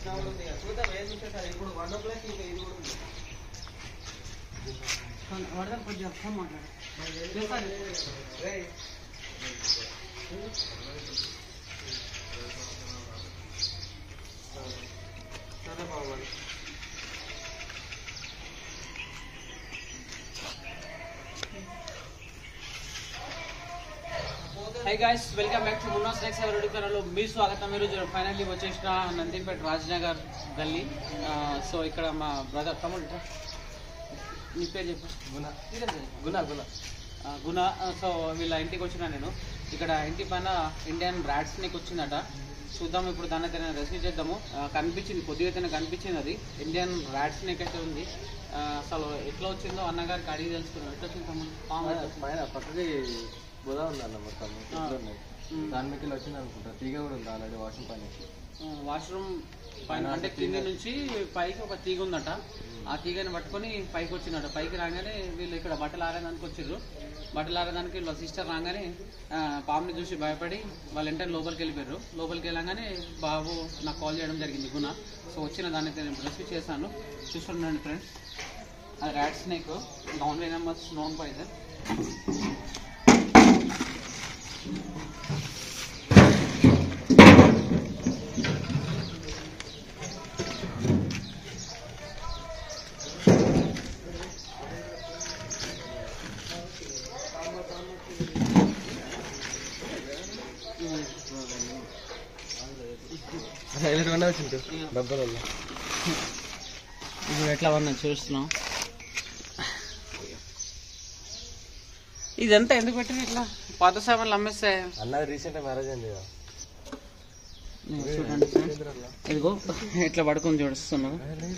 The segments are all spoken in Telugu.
కృష్ణ కూడా ఉంది కదా. చూద్దాం ఏం చూసేసారు ఇప్పుడు వన్ ఓ క్లాక్ ఇంకా ఇది కూడా ఉంది వరద కొంచెం ఫోన్ మాట్లాడు రేయ్. సరే బాబు మరి. Hi guys welcome back to Munna snacks ఎవరి ఛానల్ మీ స్వాగతం మీరు ఫైనల్లీ వచ్చేసిన నందిపేట రాజ్నగర్ గల్లీ సో ఇక్కడ మా బ్రదర్ తమ్ముడు ఇట్రా. నీ పేరు చెప్పు గుణ ఇదే పేరు. గుణ గుణ ఆ, గుణ ఆ, సో వీళ్ళ ఇంటికి వచ్చిన నేను ఇక్కడ ఇంటి పైన ఇండియన్ ర్యాట్ స్నేక్ వచ్చిందట చూద్దాం ఇప్పుడు దాన్ని అయితే రెస్క్యూ చేద్దాము ఆ, కనిపించింది కొద్దిగా అయితే కనిపించింది అది ఇండియన్ ర్యాట్ స్నేక్ అయితే ఉంది ఆ, అసలు ఎట్లా వచ్చిందో అన్నగారికి అడిగి తెలుసుకున్నాం ఎట్లా వచ్చింది తమ్ముడు పాము ఎట్లా వచ్చింది? పైన పక్కకి బుధ ఉందన్న మొత్తం చెట్లు ఉన్నాయి ఉమ్. దాని మీకు వచ్చింది అనుకుంటా తీగ కూడా ఉంది ఆల్రెడీ వాషింగ్ పని వాష్రూమ్ పైన అంటే కింద నుంచి పైకి ఒక తీగ ఉందట ఆ తీగని పట్టుకొని పైకి వచ్చిందట పైకి రాగానే వీళ్ళు ఇక్కడ బట్టలు ఆరేదానికి వచ్చిర్రు బట్టలు ఆరేదానికి వీళ్ళ సిస్టర్ రాగానే ఆ, పాముని చూసి భయపడి వాళ్ళ వెంటనే లోపలికి వెళ్ళిపోయారు లోపలికి వెళ్ళగానే బాబు నాకు కాల్ చేయడం జరిగింది గుణ సో వచ్చిన దాన్ని అయితే నేను రెస్క్యూ చేశాను చూస్తున్నాను ఫ్రెండ్స్ అది rat snake non venomous non poison highlight కూడా వచ్చింది డబ్బులలో ఇప్పుడు ఎట్లా ఉన్నా చూస్తున్నాం ఇదంతా ఎందుకు పెట్టిన ఇట్లా పాత సామాన్లు అమ్మేస్తే అన్నది రీసెంట్ మ్యారేజ్ అయింది కదా చూడండి friends. ఇదిగో ఇట్లా పడుకొని చూడుస్తున్నావు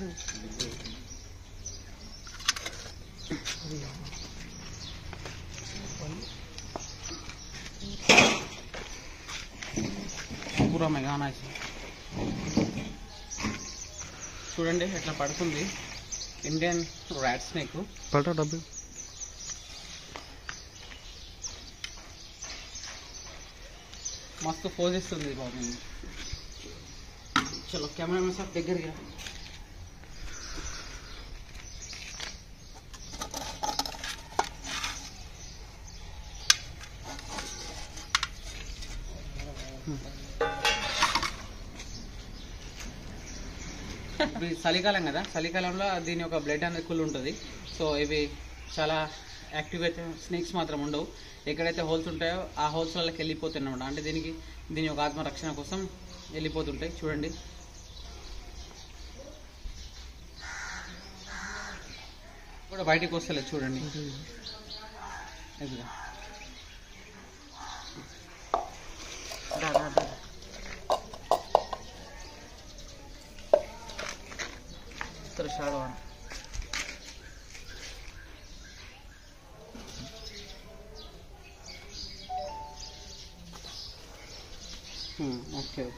పూరా మెగానా ఇది. చూడండి ఎట్లా పడుతుంది ఇండియన్ ర్యాట్ స్నేక్ పల్టా డబ్బు మస్తు పోజ్ ఇస్తుంది బాబు చలో కెమెరామెన్ సార్ దగ్గరికి రా. ఇప్పుడు ఇది చలికాలం కదా చలికాలంలో దీని యొక్క బ్లడ్ అనేది కుల్ ఉంటుంది సో ఇవి చాలా యాక్టివ్ అయితే స్నేక్స్ మాత్రం ఉండవు ఎక్కడైతే హోల్స్ ఉంటాయో ఆ హోల్స్ వాళ్ళకి వెళ్ళిపోతాయి అన్నమాట అంటే దీనికి దీని యొక్క ఆత్మరక్షణ కోసం వెళ్ళిపోతుంటాయి చూడండి కూడా బయటికి వస్తలేదు చూడండి ఇదిగో. దా, దా, దా. ఇస్తారు షాడో అని ఓకే ఓకే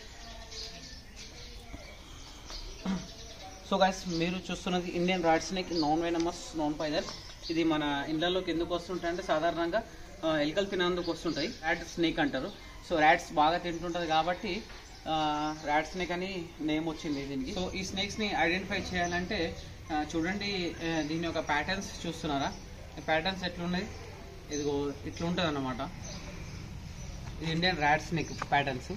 సో గైస్ మీరు చూస్తున్నది Indian rat snake non venomous non పైదర్ ఇది మన ఇండ్లలోకి ఎందుకు వస్తుంటాయి అంటే సాధారణంగా ఆ, ఎలుకలు తినేందుకు వస్తుంటాయి ర్యాట్ స్నేక్ అంటారు సో ర్యాట్స్ బాగా తింటుంటుంది కాబట్టి ర్యాట్ స్నేక్ అని నేమ్ వచ్చింది దీనికి సో ఈ స్నేక్స్ని ఐడెంటిఫై చేయాలంటే ఆ, చూడండి ఆ, దీని యొక్క ప్యాటర్న్స్ చూస్తున్నారా ఈ ప్యాటర్న్స్ ఎట్లున్నాయి ఇదిగో ఇట్లా ఉంటుంది అన్నమాట ఇది Indian rat snake patterns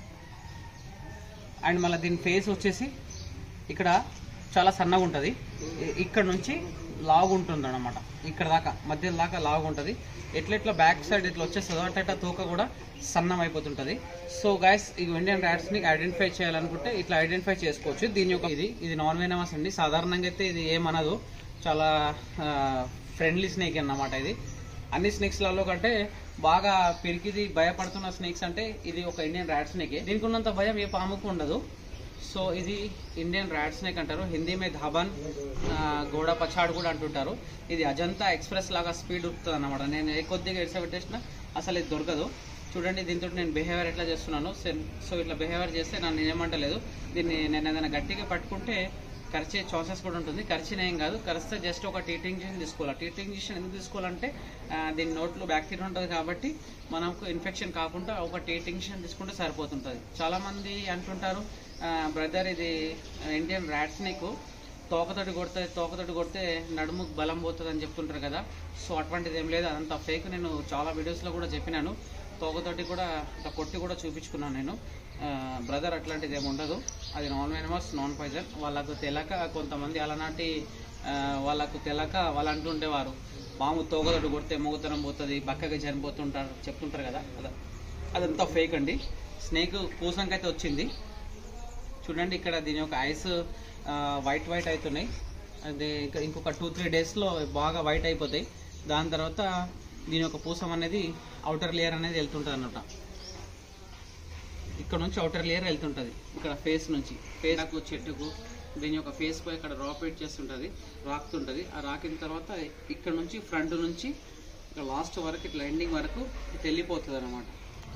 and మళ్ళీ దీని ఫేస్ వచ్చేసి ఇక్కడ చాలా సన్నగా ఉంటుంది ఇ- ఇక్కడ నుంచి లాగు ఉంటుంది అనమాట ఇక్కడ దాకా మధ్య దాకా లాగు ఉంటుంది ఎట్లెట్లా బ్యాక్ సైడ్ ఇట్లా వచ్చేస్తుందో అట్లా అట్లా తోక కూడా సన్నం అయిపోతుంటుంది సో గైస్ ఈ ఇండియన్ ర్యాట్స్ని ఐడెంటిఫై చేయాలనుకుంటే ఇట్లా ఐడెంటిఫై చేసుకోవచ్చు దీని యొక్క ఇది ఇది నాన్ వెనమస్ అండి సాధారణంగా అయితే ఇది ఏమనదు చాలా ఫ్రెండ్లీ స్నేక్ అన్నమాట ఇది అన్ని స్నేక్స్లలో కంటే బాగా పెరికిది భయపడుతున్న స్నేక్స్ అంటే ఇది ఒక ఇండియన్ ర్యాట్ స్నేకే దీనికి ఉన్నంత భయం ఏ పాముకు ఉండదు సో ఇది ఇండియన్ ర్యాట్ స్నేక్ అంటారు హిందీ మే ధాబన్ ఆ, గోడ పచాడు కూడా అంటుంటారు ఇది అజంతా ఎక్స్ప్రెస్ లాగా స్పీడ్ ఉరుకుతుంది అనమాట నేను ఏ కొద్దిగా ఎడిసబెట్టేసిన అసలు ఇది దొరకదు చూడండి దీంతో నేను బిహేవియర్ ఎట్లా చేస్తున్నాను సెన్- సో ఇట్లా బిహేవియర్ చేస్తే నన్ను ఏమంటలేదు దీన్ని నేను ఏదైనా గట్టిగా పట్టుకుంటే కరిచే చాసెస్ కూడా ఉంటుంది కరిచిన ఏం కాదు కరిస్తే జస్ట్ ఒక టీటీ ఇంజెక్షన్ తీసుకోవాలి టీటీ ఇంజెక్షన్ ఎందుకు తీసుకోవాలంటే ఆ, దీని నోట్లో బ్యాక్టీరియా ఉంటుంది కాబట్టి మనకు ఇన్ఫెక్షన్ కాకుండా ఒక టీటీ ఇంజెక్షన్ తీసుకుంటే సరిపోతుంటుంది చాలా మంది అంటుంటారు బ్రదర్ ఇది ఇండియన్ ర్యాట్ స్నేక్ తోకతోటి కొడితే తోకతోటి కొడితే నడుముకు బలం పోతుంది అని చెప్తుంటారు కదా సో అటువంటిది ఏం లేదు అదంతా ఫేక్ నేను చాలా వీడియోస్లో కూడా చెప్పినాను తోకతోటి కూడా ఇట్లా కొట్టి కూడా చూపించుకున్నాను నేను బ్రదర్ అట్లాంటిది ఏమి ఉండదు అది నాన్ వెనమస్ నాన్ పాయిజన్ వాళ్ళకు తెలక కొంతమంది అలనాటి ఆ, వాళ్ళకు తెలక వాళ్ళు అంటుండేవారు పాము తోకతోటి కొడితే మూగతనం పోతుంది బక్కగా చనిపోతుంటారు చెప్తుంటారు కదా అద అదంతా ఫేక్ అండి స్నేక్ పూసంకైతే వచ్చింది చూడండి ఇక్కడ దీని యొక్క ఐస్ వైట్ వైట్ అవుతున్నాయి అది ఇంకా ఇంకొక టూ త్రీ డేస్లో బాగా వైట్ అయిపోతాయి దాని తర్వాత దీని యొక్క పూసం అనేది అవుటర్ లేయర్ అనేది వెళ్తుంటుంది అన్నమాట ఇక్కడ నుంచి అవుటర్ లేయర్ వెళ్తుంటుంది ఇక్కడ ఫేస్ నుంచి ఫేస్కు చెట్టుకు దీని యొక్క ఫేస్కు ఇక్కడ రాపరేట్ చేస్తుంటుంది రాకుతుంటుంది ఆ రాకిన తర్వాత ఇక్కడ నుంచి ఫ్రంట్ నుంచి ఇక్కడ లాస్ట్ వరకు ఇట్లా ఎండింగ్ వరకు ఇట్లా వెళ్ళిపోతుంది అనమాట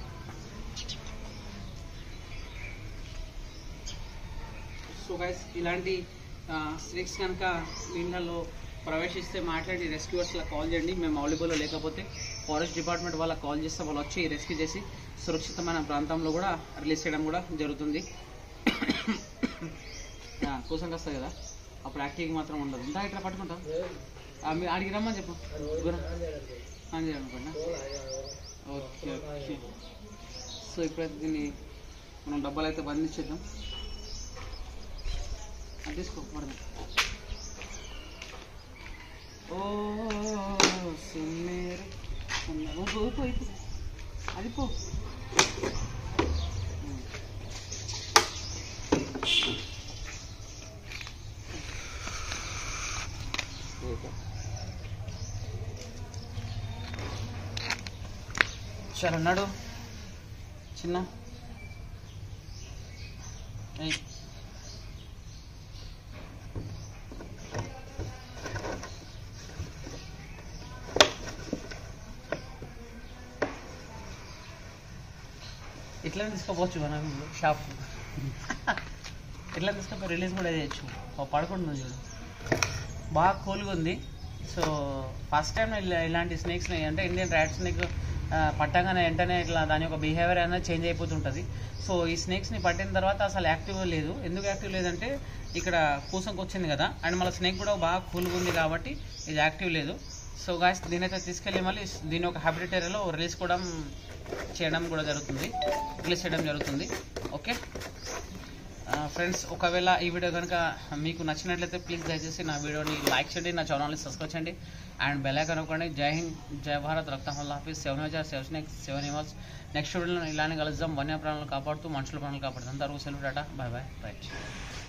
సో గైస్ ఇలాంటి స్నేక్స్ కనుక మీ ఇళ్ళలో ప్రవేశిస్తే మాట్లాడి రెస్క్యూవర్స్లో కాల్ చేయండి మేము అవైలబుల్లో లేకపోతే ఫారెస్ట్ డిపార్ట్మెంట్ వాళ్ళకి కాల్ చేస్తే వాళ్ళు వచ్చి రెస్క్యూ చేసి సురక్షితమైన ప్రాంతంలో కూడా రిలీజ్ చేయడం కూడా జరుగుతుంది కూసం వస్తుంది కదా అప్పుడు యాక్టివ్ మాత్రం ఉండదు ఇంత ఇట్లా పట్టుకుంటాం మీరు ఆడికి రమ్మని చెప్పు దూరం ఆన్ చేయాలనుకోండి ఓకే ఓకే సో ఇప్పుడైతే దీన్ని మనం డబ్బాలు అయితే బంధించేద్దాం అది తీసుకో పడదాం ఓ సున్నేరు సున్నే- ఓ, పో, పో, పో. అది పో సరే అన్నాడు చిన్న ఏయ్. ఇట్లా తీసుకోపోవచ్చు మనం షాప్ ఇట్లా తీసుకపోయి రిలీజ్ కూడా చేయొచ్చు ఓ పడుకుంటుంది చూడు బాగా కూల్గా ఉంది సో ఫస్ట్ టైం ఇలా ఇలాంటి స్నేక్స్ని అంటే ఇండియన్ ర్యాట్ స్నేక్ పట్టగానే వెంటనే ఇట్లా దాని యొక్క బిహేవియర్ అనేది చేంజ్ అయిపోతుంటుంది సో ఈ స్నేక్స్ని పట్టిన తర్వాత అసలు యాక్టివ్ లేదు ఎందుకు యాక్టివ్ లేదంటే ఇక్కడ పూసంకి వచ్చింది కదా అండ్ మళ్ళీ స్నేక్ కూడా బాగా కూల్గా ఉంది కాబట్టి ఇది యాక్టివ్ లేదు సో గాయస్ దీని అయితే తీసుకెళ్ళి మళ్ళీ దీని ఒక హ్యాబిటేట్ ఏరియాలో రిలీజ్ కూడా చేయడం కూడా జరుగుతుంది రిలీజ్ చేయడం జరుగుతుంది ఓకే ఫ్రెండ్స్ ఒకవేళ ఈ వీడియో కనుక మీకు నచ్చినట్లయితే ప్లీజ్ దయచేసి నా వీడియోని లైక్ చేయండి నా ఛానల్ని సబ్స్క్రైబ్ చేయండి అండ్ బెల్ ఐకాన్ నొక్కండి జై హింద్ జై భారత్ రక్తహల్ ఆఫీస్ సెవెన్ హజార్ సెవెన్ నెక్స్ట్ సెవెన్ ఇమల్స్ నెక్స్ట్ వీడియోలో ఇలానే కలుద్దాం వన్య ప్రాణాలు కాపాడుతూ మనుషుల ప్రాణాలు కాపాడుతాం అంతవరకు సెలవు టాటా బాయ్ బాయ్ రైట్